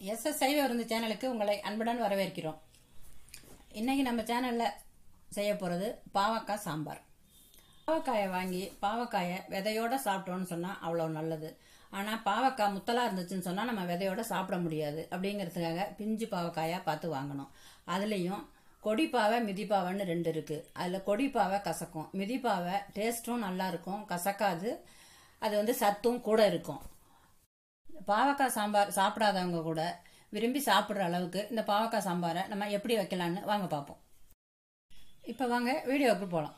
S S சைவ விருந்து சேனலுக்கு உங்களை அன்புடன் வரவேற்கிறோம் இன்னைக்கு நம்ம சேனலில் செய்ய போகிறது பாவக்காய் சாம்பார் பாவக்காயை வாங்கி பாவக்காயை விதையோட சாப்பிட்டோன்னு சொன்னால் அவ்வளோ நல்லது ஆனால் பாவக்காய் முத்தலாக இருந்துச்சுன்னு சொன்னால் நம்ம விதையோட சாப்பிட முடியாது அப்படிங்கிறதுக்காக பிஞ்சு பாவக்காயாக பார்த்து வாங்கணும் அதுலேயும் கொடிப்பாவை மிதிப்பாவைன்னு ரெண்டு இருக்குது அதில் கொடிப்பாவை கசக்கும் மிதிப்பாவை டேஸ்ட்டும் நல்லா இருக்கும் கசக்காது அது வந்து சத்தும் கூட இருக்கும் பாவக்காய் சாம்பார் சாப்பிடாதவங்க கூட விரும்பி சாப்பிட்ற அளவுக்கு இந்த பாவக்காய் சாம்பாரை நம்ம எப்படி வைக்கலான்னு வாங்க பார்ப்போம் இப்போ வாங்க வீடியோவுக்கு போகலாம்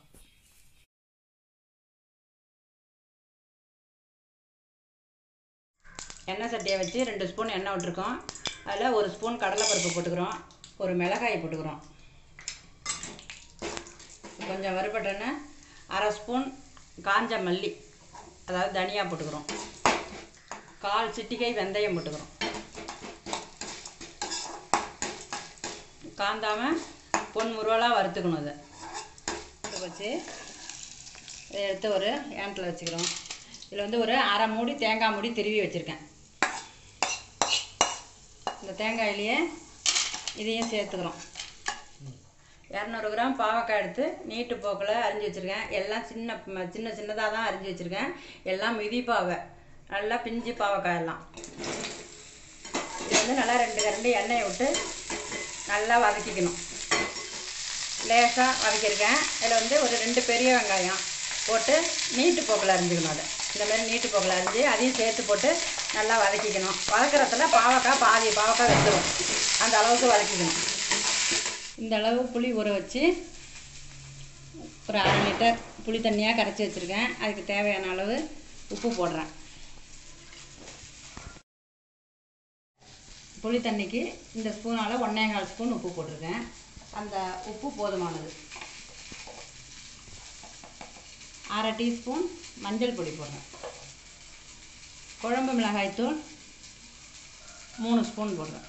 எண்ணெய் சட்டியை வச்சு ரெண்டு ஸ்பூன் எண்ணெய் விட்டுருக்கோம் அதில் ஒரு ஸ்பூன் கடலைப்பருப்பு போட்டுக்கிறோம் ஒரு மிளகாய் போட்டுக்கிறோம் கொஞ்சம் வறுபட்டோன்னே அரை ஸ்பூன் காஞ்ச மல்லி அதாவது தனியாக போட்டுக்கிறோம் கால் சிட்டிகை வெந்தயம் போட்டுக்கிறோம் காந்தாமல் பொன் முருவலாக வறுத்துக்கணும் அதை இதை வச்சு இதை எடுத்து ஒரு ஏண்டில் வச்சுக்கிறோம் இதில் வந்து ஒரு அரை மூடி தேங்காய் மூடி திருவி வச்சுருக்கேன் இந்த தேங்காயிலேயே இதையும் சேர்த்துக்கிறோம் இரநூறு கிராம் பாவக்காய் எடுத்து நீட்டு போக்கில் அரிஞ்சு வச்சுருக்கேன் எல்லாம் சின்ன ம- சின்ன சின்னதாக தான் அரிஞ்சு வச்சுருக்கேன் எல்லாம் மிதிப்பாவை நல்லா பிஞ்சு பாவக்காய் எல்லாம் இது வந்து நல்லா ரெண்டு கரண்டி எண்ணெயை விட்டு நல்லா வதக்கிக்கணும் லேசாக வதக்கியிருக்கேன் இதில் வந்து ஒரு ரெண்டு பெரிய வெங்காயம் போட்டு நீட்டு போக்கில் அரிஞ்சுக்கணும் அதை இந்த மாதிரி நீட்டு போக்கில் அரிஞ்சு அதையும் சேர்த்து போட்டு நல்லா வதக்கிக்கணும் வதக்கிறதுல பாவக்காய் பாதி பாவக்காய் வெந்துடும் அந்த அளவுக்கு வதக்கிக்கணும் இந்த அளவு புளி ஊற வச்சு ஒரு அரை லிட்டர் புளி தண்ணியாக கரைச்சி வச்சுருக்கேன் அதுக்கு தேவையான அளவு உப்பு போடுறேன் புளி தண்ணிக்கு இந்த ஸ்பூனால் ஒன்றே கால் ஸ்பூன் உப்பு போட்டிருக்கேன் அந்த உப்பு போதுமானது அரை டீஸ்பூன் மஞ்சள் பொடி போடுறேன் குழம்பு மிளகாய்த்தூள் மூணு ஸ்பூன் போடுறேன்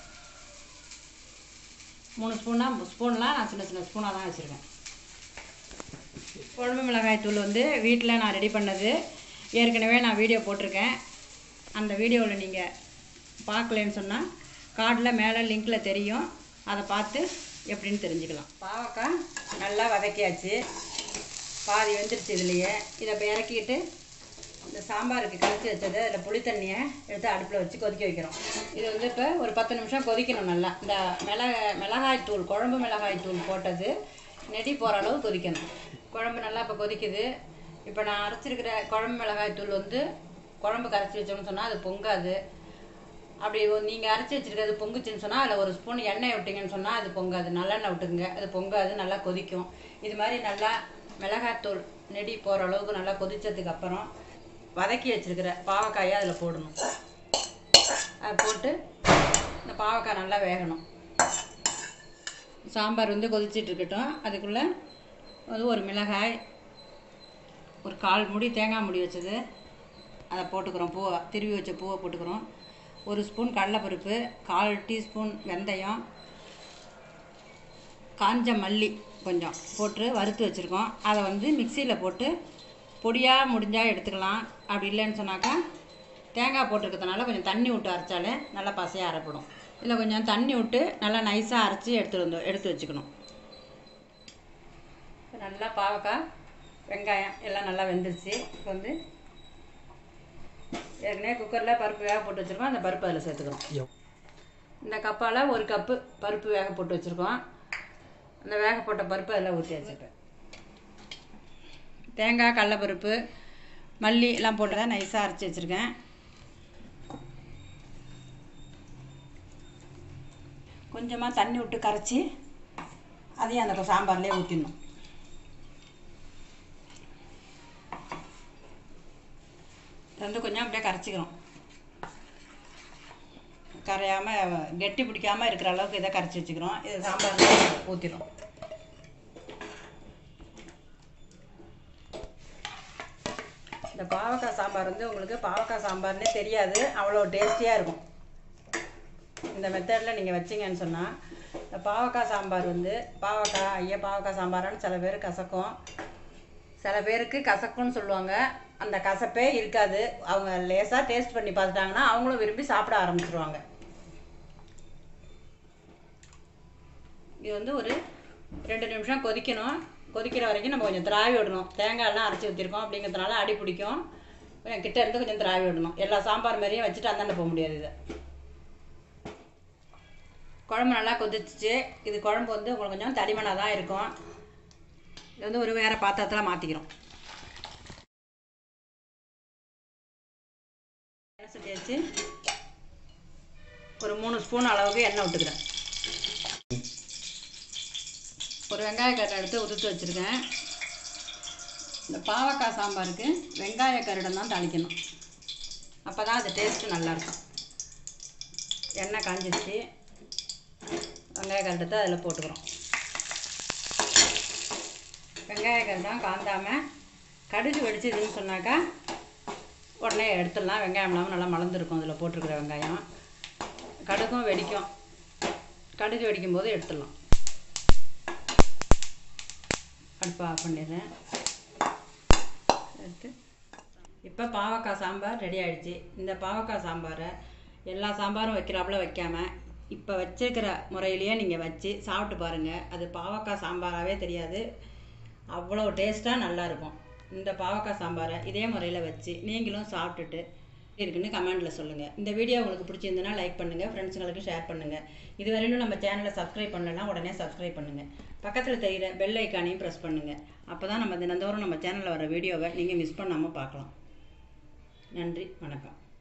மூணு ஸ்பூனா ஸ்பூன்லாம் நான் சின்ன சின்ன ஸ்பூனாக தான் வச்சுருக்கேன் குழம்பு மிளகாய் தூள் வந்து வீட்டில் நான் ரெடி பண்ணது ஏற்கனவே நான் வீடியோ போட்டிருக்கேன் அந்த வீடியோவில் நீங்கள் பார்க்கலன்னு சொன்னால் கார்டில் மேலே லிங்க்கில் தெரியும் அதை பார்த்து எப்படின்னு தெரிஞ்சுக்கலாம் பாவக்காய் நல்லா வதக்கியாச்சு பாதி வெந்துருச்சு இதுலேயே இதை இப்போ இறக்கிட்டு இந்த சாம்பாருக்கு கரைச்சி வச்சது அதில் புளி தண்ணியை எடுத்து அடுப்பில் வச்சு கொதிக்க வைக்கிறோம் இது வந்து இப்போ ஒரு பத்து நிமிஷம் கொதிக்கணும் நல்லா இந்த மிளக மிளகாய் தூள் குழம்பு மிளகாய் தூள் போட்டது நெடி போகிற அளவு கொதிக்கணும் குழம்பு நல்லா இப்போ கொதிக்குது இப்போ நான் அரைச்சிருக்கிற குழம்பு மிளகாய் தூள் வந்து குழம்பு கரைச்சி வச்சோம்னு சொன்னால் அது பொங்காது அப்படி நீங்கள் அரைச்சி வச்சிருக்கிறது பொங்குச்சுன்னு சொன்னால் அதில் ஒரு ஸ்பூன் எண்ணெய் விட்டீங்கன்னு சொன்னால் அது பொங்காது நல்லெண்ணெய் விட்டுக்குங்க அது பொங்காது நல்லா கொதிக்கும் இது மாதிரி நல்லா மிளகாத்தூள் நெடி போகிற அளவுக்கு நல்லா கொதிச்சதுக்கு அப்புறம் வதக்கி வச்சிருக்கிற பாவக்காயை அதில் போடணும் அதை போட்டு இந்த பாவக்காய் நல்லா வேகணும் சாம்பார் வந்து கொதிச்சிட்டு இருக்கட்டும் அதுக்குள்ளே வந்து ஒரு மிளகாய் ஒரு கால் முடி தேங்காய் முடி வச்சது அதை போட்டுக்கிறோம் பூவை திருவி வச்ச பூவை போட்டுக்கிறோம் ஒரு ஸ்பூன் கடலைப்பருப்பு கால் டீஸ்பூன் வெந்தயம் காஞ்ச மல்லி கொஞ்சம் போட்டு வறுத்து வச்சுருக்கோம் அதை வந்து மிக்சியில் போட்டு பொடியாக முடிஞ்சால் எடுத்துக்கலாம் அப்படி இல்லைன்னு சொன்னாக்கா தேங்காய் போட்டிருக்கிறதுனால கொஞ்சம் தண்ணி விட்டு அரைச்சாலே நல்லா பசையாக அரைப்படும் இதில் கொஞ்சம் தண்ணி விட்டு நல்லா நைஸாக அரைச்சி எடுத்துட்டு வந்து எடுத்து வச்சுக்கணும் இப்ப நல்லா பாவக்காய் வெங்காயம் எல்லாம் நல்லா வெந்துருச்சு இப்போ வந்து ஏற்கனவே குக்கரில் பருப்பு வேக போட்டு வச்சுருக்கோம் அந்த பருப்பு அதில் சேர்த்துக்கிறோம் இந்த கப்பால் ஒரு கப்பு பருப்பு வேக போட்டு வச்சுருக்கோம் அந்த வேக போட்ட பருப்பு அதில் ஊற்றி வச்சுருப்பேன் தேங்காய் கடலப்பருப்பு மல்லி எல்லாம் போட்டு தான் நைஸாக அரைச்சி வச்சுருக்கேன் கொஞ்சமாக தண்ணி விட்டு கரைச்சி அதையும் அந்த சாம்பார்லேயே ஊற்றிடணும் இதை வந்து கொஞ்சம் அப்படியே கரைச்சிக்கிறோம் கரையாமல் கெட்டி பிடிக்காம இருக்கிற அளவுக்கு இதை கரைச்சி வச்சுக்கிறோம் இது சாம்பார் ஊற்றிடும் இந்த பாவக்காய் சாம்பார் வந்து உங்களுக்கு பாவக்காய் சாம்பார்னே தெரியாது அவ்வளோ டேஸ்டியாக இருக்கும் இந்த மெத்தடில் நீங்கள் வச்சிங்கன்னு சொன்னால் இந்த பாவக்காய் சாம்பார் வந்து பாவக்காய் ஐயா பாவக்காய் சாம்பாரான்னு சில பேர் கசக்கும் சில பேருக்கு கசக்கும்னு சொல்லுவாங்க அந்த கசப்பே இருக்காது அவங்க லேசாக டேஸ்ட் பண்ணி பார்த்துட்டாங்கன்னா அவங்களும் விரும்பி சாப்பிட ஆரம்பிச்சிருவாங்க இது வந்து ஒரு ரெண்டு நிமிஷம் கொதிக்கணும் கொதிக்கிற வரைக்கும் நம்ம கொஞ்சம் திராவி விடணும் தேங்காயெல்லாம் அரைச்சி ஊற்றிருக்கோம் அப்படிங்கிறதுனால அடி பிடிக்கும் கொஞ்சம் கிட்ட இருந்து கொஞ்சம் திராவி விடணும் எல்லா சாம்பார் மாதிரியும் வச்சுட்டு அந்தாண்ட போக முடியாது இதை குழம்பு நல்லா கொதிச்சிச்சு இது குழம்பு வந்து உங்களுக்கு கொஞ்சம் தடிமனாக தான் இருக்கும் இது வந்து ஒரு வேறு பாத்திரத்தில் மாற்றிக்கிறோம் எண்ணெய் சட்டி வச்சு ஒரு மூணு ஸ்பூன் அளவுக்கு எண்ணெய் விட்டுக்கிறேன் ஒரு வெங்காய கட்டை எடுத்து உதுத்து வச்சுருக்கேன் இந்த பாவக்காய் சாம்பாருக்கு வெங்காய கருடம் தான் தாளிக்கணும் அப்போ தான் அது டேஸ்ட்டு நல்லாயிருக்கும் எண்ணெய் காஞ்சிருச்சு வெங்காய கருடத்தை அதில் போட்டுக்கிறோம் வெங்காய கருடம் காந்தாமல் கடுகு வெடிச்சதுன்னு சொன்னாக்கா உடனே எடுத்துடலாம் வெங்காயம் இல்லாமல் நல்லா மலர்ந்துருக்கும் அதில் போட்டிருக்கிற வெங்காயம் கடுகும் வெடிக்கும் கடுகு வெடிக்கும் போது எடுத்துடலாம் அடுப்பை ஆஃப் பண்ணிடுறேன் எடுத்து இப்போ பாவக்காய் சாம்பார் ரெடி ஆயிடுச்சு இந்த பாவக்காய் சாம்பாரை எல்லா சாம்பாரும் வைக்கிறாப்புல வைக்காமல் இப்போ வச்சிருக்கிற முறையிலேயே நீங்கள் வச்சு சாப்பிட்டு பாருங்கள் அது பாவக்காய் சாம்பாராகவே தெரியாது அவ்வளோ டேஸ்ட்டாக நல்லாயிருக்கும் இந்த பாவக்காய் சாம்பாரை இதே முறையில் வச்சு நீங்களும் சாப்பிட்டுட்டு இருக்குன்னு கமெண்டில் சொல்லுங்கள் இந்த வீடியோ உங்களுக்கு பிடிச்சிருந்துன்னா லைக் பண்ணுங்கள் ஃப்ரெண்ட்ஸுங்களுக்கு ஷேர் பண்ணுங்கள் இது வரையிலும் நம்ம சேனலை சப்ஸ்கிரைப் பண்ணலன்னா உடனே சப்ஸ்கிரைப் பண்ணுங்கள் பக்கத்தில் தெரிகிற பெல் ஐக்கானையும் ப்ரெஸ் பண்ணுங்கள் அப்போ தான் நம்ம தினந்தோறும் நம்ம சேனலில் வர வீடியோவை நீங்கள் மிஸ் பண்ணாமல் பார்க்கலாம் நன்றி வணக்கம்